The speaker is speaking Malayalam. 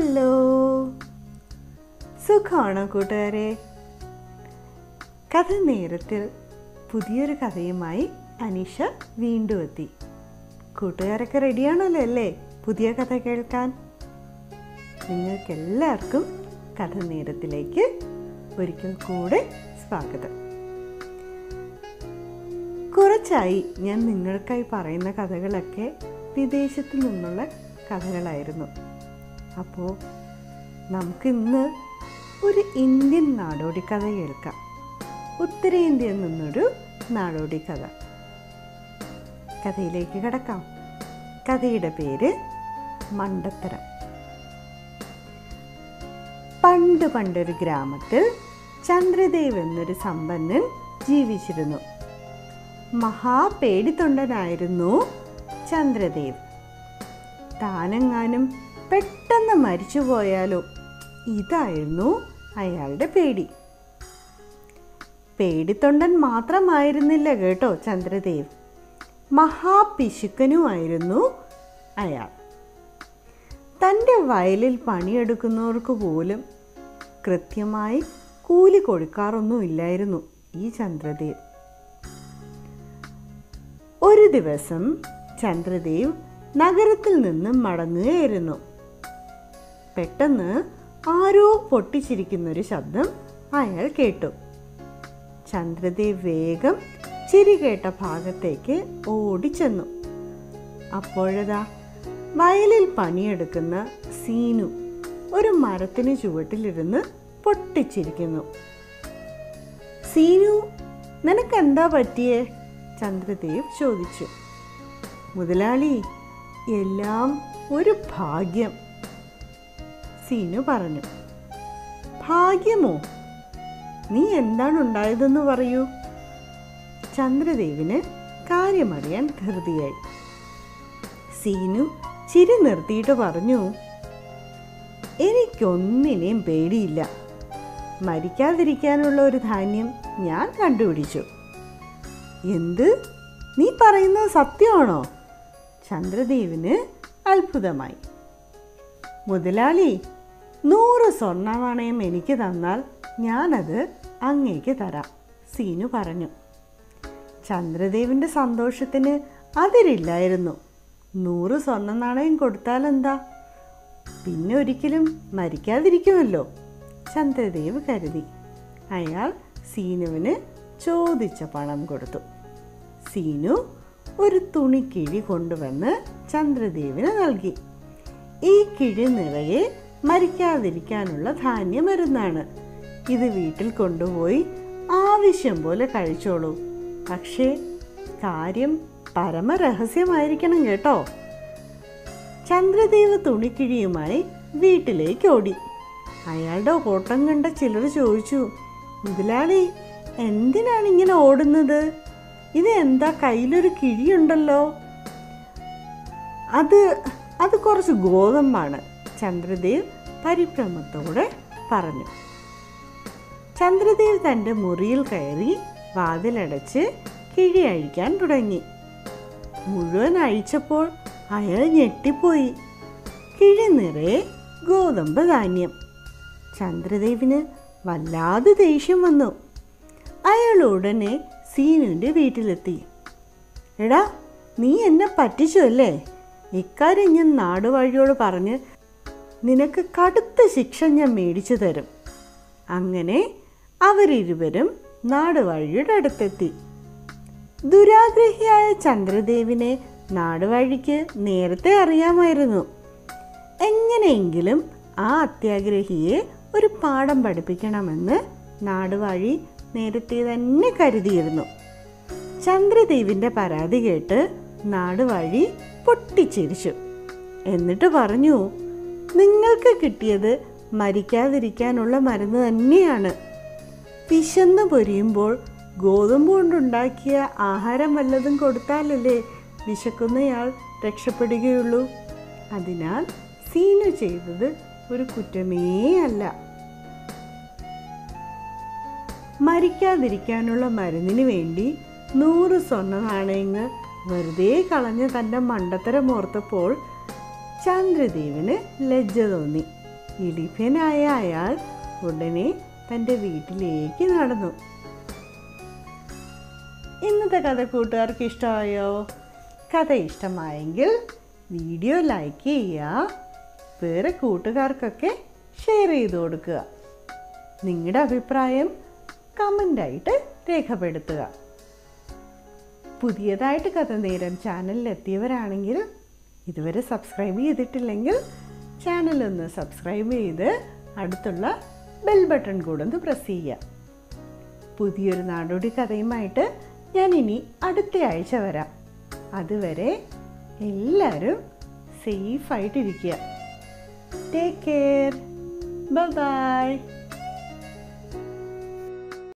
ഹലോ സുഖമാണോ കൂട്ടുകാരെ കഥ നേരത്തിൽ പുതിയൊരു കഥയുമായി അനീഷ വീണ്ടും എത്തി കൂട്ടുകാരൊക്കെ റെഡിയാണല്ലോ അല്ലേ പുതിയ കഥ കേൾക്കാൻ നിങ്ങൾക്കെല്ലാവർക്കും കഥ നേരത്തിലേക്ക് ഒരിക്കൽ കൂടെ സ്വാഗതം കുറച്ചായി ഞാൻ നിങ്ങൾക്കായി പറയുന്ന കഥകളൊക്കെ വിദേശത്തു നിന്നുള്ള കഥകളായിരുന്നു അപ്പോൾ നമുക്കിന്ന് ഒരു ഇന്ത്യൻ നാടോടി കഥ കേൾക്കാം ഉത്തരേന്ത്യയിൽ നിന്നൊരു നാടോടി കഥ കഥയിലേക്ക് കിടക്കാം കഥയുടെ പേര് മണ്ടത്തരം പണ്ട് പണ്ടൊരു ഗ്രാമത്തിൽ ചന്ദ്രദേവ് എന്നൊരു സമ്പന്നൻ ജീവിച്ചിരുന്നു മഹാപേടിത്തൊണ്ടനായിരുന്നു ചന്ദ്രദേവ് താനെങ്ങാനും പെട്ടെന്ന് മരിച്ചുപോയാലോ ഇതായിരുന്നു അയാളുടെ പേടി പേടിത്തൊണ്ടൻ മാത്രമായിരുന്നില്ല കേട്ടോ ചന്ദ്രദേവ് മഹാപിശുക്കനുമായിരുന്നു അയാൾ തൻ്റെ വയലിൽ പണിയെടുക്കുന്നവർക്ക് പോലും കൃത്യമായി കൂലി കൊടുക്കാറൊന്നുമില്ലായിരുന്നു ഈ ചന്ദ്രദേവ് ഒരു ദിവസം ചന്ദ്രദേവ് നഗരത്തിൽ നിന്ന് മടങ്ങുകയായിരുന്നു പെട്ടെന്ന് ആരോ പൊട്ടിച്ചിരിക്കുന്നൊരു ശബ്ദം അയാൾ കേട്ടു ചന്ദ്രദേവ് വേഗം ചിരി കേട്ട ഭാഗത്തേക്ക് ഓടിച്ചെന്നു അപ്പോഴതാ വയലിൽ പണിയെടുക്കുന്ന സീനു ഒരു മരത്തിന് ചുവട്ടിലിരുന്ന് പൊട്ടിച്ചിരിക്കുന്നു സീനു നിനക്കെന്താ പറ്റിയേ ചന്ദ്രദേവ് ചോദിച്ചു മുതലാളി എല്ലാം ഒരു ഭാഗ്യം സീനു പറഞ്ഞു ഭാഗ്യമോ നീ എന്താണ് ഉണ്ടായതെന്ന് പറയൂ ചന്ദ്രദേവിന് കാര്യമറിയാൻ ധൃതിയായി സീനു ചിരി നിർത്തിയിട്ട് പറഞ്ഞു എനിക്കൊന്നിനെയും പേടിയില്ല മരിക്കാതിരിക്കാനുള്ള ഒരു ധാന്യം ഞാൻ കണ്ടുപിടിച്ചു എന്ത് നീ പറയുന്നത് സത്യമാണോ ചന്ദ്രദേവിന് അത്ഭുതമായി മുതലാളി നൂറ് സ്വർണ്ണ നാണയം എനിക്ക് തന്നാൽ ഞാനത് അങ്ങേക്ക് തരാം സീനു പറഞ്ഞു ചന്ദ്രദേവിൻ്റെ സന്തോഷത്തിന് അതിരില്ലായിരുന്നു നൂറ് സ്വർണ്ണ നാണയം കൊടുത്താൽ എന്താ പിന്നെ ഒരിക്കലും മരിക്കാതിരിക്കുമല്ലോ ചന്ദ്രദേവ് കരുതി അയാൾ സീനുവിന് ചോദിച്ച പണം കൊടുത്തു സീനു ഒരു തുണിക്കിഴി കൊണ്ടുവന്ന് ചന്ദ്രദേവിന് നൽകി ഈ കിഴി നിറയെ മരിക്കാതിരിക്കാനുള്ള ധാന്യമരുന്നാണ് ഇത് വീട്ടിൽ കൊണ്ടുപോയി ആവശ്യം പോലെ കഴിച്ചോളൂ പക്ഷേ കാര്യം പരമരഹസ്യമായിരിക്കണം കേട്ടോ ചന്ദ്രദേവ് തുണിക്കിഴിയുമായി വീട്ടിലേക്ക് ഓടി അയാളുടെ ഓട്ടം കണ്ട ചിലർ ചോദിച്ചു മുതലാളി എന്തിനാണ് ഇങ്ങനെ ഓടുന്നത് ഇത് എന്താ കയ്യിലൊരു കിഴിയുണ്ടല്ലോ അത് അത് കുറച്ച് ഗോതമ്പാണ് ചന്ദ്രദേവ് പരിഭ്രമത്തോടെ പറഞ്ഞു ചന്ദ്രദേവ് തൻ്റെ മുറിയിൽ കയറി വാതിലടച്ച് കിഴി അഴിക്കാൻ തുടങ്ങി മുഴുവൻ അഴിച്ചപ്പോൾ അയാൾ ഞെട്ടിപ്പോയി കിഴി നിറയെ ഗോതമ്പ് ധാന്യം ചന്ദ്രദേവിന് വല്ലാതെ ദേഷ്യം വന്നു അയാൾ ഉടനെ സീനുവിൻ്റെ വീട്ടിലെത്തി എടാ നീ എന്നെ പറ്റിച്ചു അല്ലേ ഇക്കാര്യം ഞാൻ നാടുവഴിയോട് പറഞ്ഞ് നിനക്ക് കടുത്ത ശിക്ഷ ഞാൻ മേടിച്ചു തരും അങ്ങനെ അവരിരുവരും നാടുവഴിയുടെ അടുത്തെത്തി ദുരാഗ്രഹിയായ ചന്ദ്രദേവിനെ നാടുവഴിക്ക് നേരത്തെ അറിയാമായിരുന്നു എങ്ങനെയെങ്കിലും ആ അത്യാഗ്രഹിയെ ഒരു പാഠം പഠിപ്പിക്കണമെന്ന് നാടുവഴി നേരത്തെ തന്നെ കരുതിയിരുന്നു ചന്ദ്രദേവിൻ്റെ പരാതി കേട്ട് നാടുവഴി പൊട്ടിച്ചിരിച്ചു എന്നിട്ട് പറഞ്ഞു നിങ്ങൾക്ക് കിട്ടിയത് മരിക്കാതിരിക്കാനുള്ള മരുന്ന് തന്നെയാണ് വിശന്ന് പൊരിയുമ്പോൾ ഗോതമ്പ് കൊണ്ടുണ്ടാക്കിയ ആഹാരം വല്ലതും കൊടുത്താലല്ലേ വിശക്കുന്നയാൾ രക്ഷപ്പെടുകയുള്ളൂ അതിനാൽ സീനു ചെയ്തത് ഒരു കുറ്റമേ അല്ല മരിക്കാതിരിക്കാനുള്ള മരുന്നിന് വേണ്ടി നൂറ് സ്വർണ്ണ നാണയങ്ങൾ വെറുതെ കളഞ്ഞ തൻ്റെ മണ്ടത്തരം ഓർത്തപ്പോൾ ചന്ദ്രദേവിന് ലജ്ജ തോന്നി എലിഫനായ അയാൾ ഉടനെ തൻ്റെ വീട്ടിലേക്ക് നടന്നു ഇന്നത്തെ കഥ കൂട്ടുകാർക്ക് ഇഷ്ടമായോ കഥ ഇഷ്ടമായെങ്കിൽ വീഡിയോ ലൈക്ക് ചെയ്യുക വേറെ കൂട്ടുകാർക്കൊക്കെ ഷെയർ ചെയ്ത് കൊടുക്കുക നിങ്ങളുടെ അഭിപ്രായം കമൻ്റായിട്ട് രേഖപ്പെടുത്തുക പുതിയതായിട്ട് കഥ നേരം ചാനലിൽ എത്തിയവരാണെങ്കിൽ ഇതുവരെ സബ്സ്ക്രൈബ് ചെയ്തിട്ടില്ലെങ്കിൽ ചാനലൊന്ന് സബ്സ്ക്രൈബ് ചെയ്ത് അടുത്തുള്ള ബെൽ ബട്ടൺ കൂടെ ഒന്ന് പ്രസ് ചെയ്യുക പുതിയൊരു നാടോടി കഥയുമായിട്ട് ഞാൻ ഇനി അടുത്ത ആഴ്ച വരാം അതുവരെ എല്ലാവരും സേഫായിട്ടിരിക്കുക ടേക്ക് കെയർ ബൈ